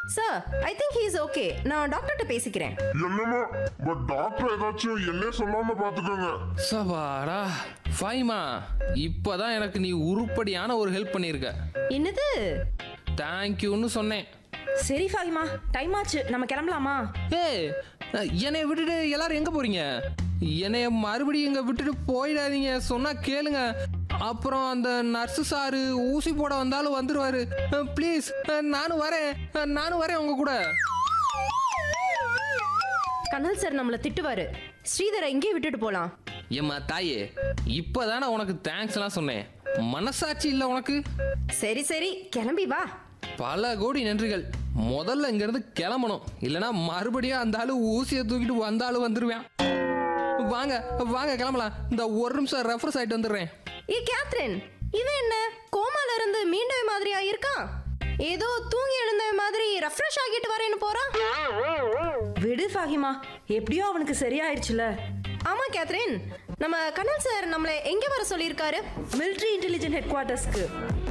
sir I think he is okay நான் டாக்டர்கிட்ட பேசிக்கிறேன் என்னமோ பட் டாக்டர் ஏதாச்சும் என்ன சொல்லாம பாத்துக்கோங்க சபாடா ஃபைமா இப்பதான் எனக்கு நீ உருப்படியான ஒரு ஹெல்ப் பண்ணியிருக்க என்னது தேங்க்யூன்னு சொன்னேன் சரி ஃபாஹிமா டைம் ஆச்சு நம்ம கிளம்பலாமா ஏய் என்னைய விட்டுட்டு எல்லாரும் எங்க போறீங்க என்னைய மறுபடியும் இங்க விட்டுட்டு போயிடாதீங்க சொன்னா கேளுங்க அப்புறம் அந்த நர்ஸு சாரு ஊசி போட வந்தாலும் வந்துருவாரு ப்ளீஸ் நானும் வரேன் நானும் வரேன் உங்க கூட கனல் சார் நம்மளை திட்டுவாரு ஸ்ரீதரை இங்கேயே விட்டுட்டு போலாம் ஏம்மா தாயே இப்பதானே உனக்கு தேங்க்ஸ் எல்லாம் சொன்னேன் மனசாட்சி இல்ல உனக்கு சரி சரி கிளம்பி வா பல கோடி நன்றிகள் முதல்ல இங்கிருந்து கிளம்பணும் இல்லைன்னா மறுபடியும் அந்த ஆளு ஊசியை தூக்கிட்டு வந்தாலும் வந்துருவேன் வாங்க வாங்க கிளம்பலாம் இந்த ஒரு நிமிஷம் ரெஃப்ரெஷ் ஆயிட்டு வந்துடுறேன் ஏ கேத்ரின் இவன் என்ன கோமால இருந்து மீண்டவ மாதிரி ஆயிருக்கான் ஏதோ தூங்கி எழுந்த மாதிரி ரெஃப்ரெஷ் ஆகிட்டு வரேன்னு போறான் விடு ஃபாஹிமா எப்படியோ அவனுக்கு சரியாயிருச்சுல ஆமா கேத்ரின் நம்ம கனல் சார் நம்மளை எங்க வர சொல்லியிருக்காரு மிலிட்ரி இன்டெலிஜென்ட் ஹெட் குவார்ட்டர்ஸ்க்கு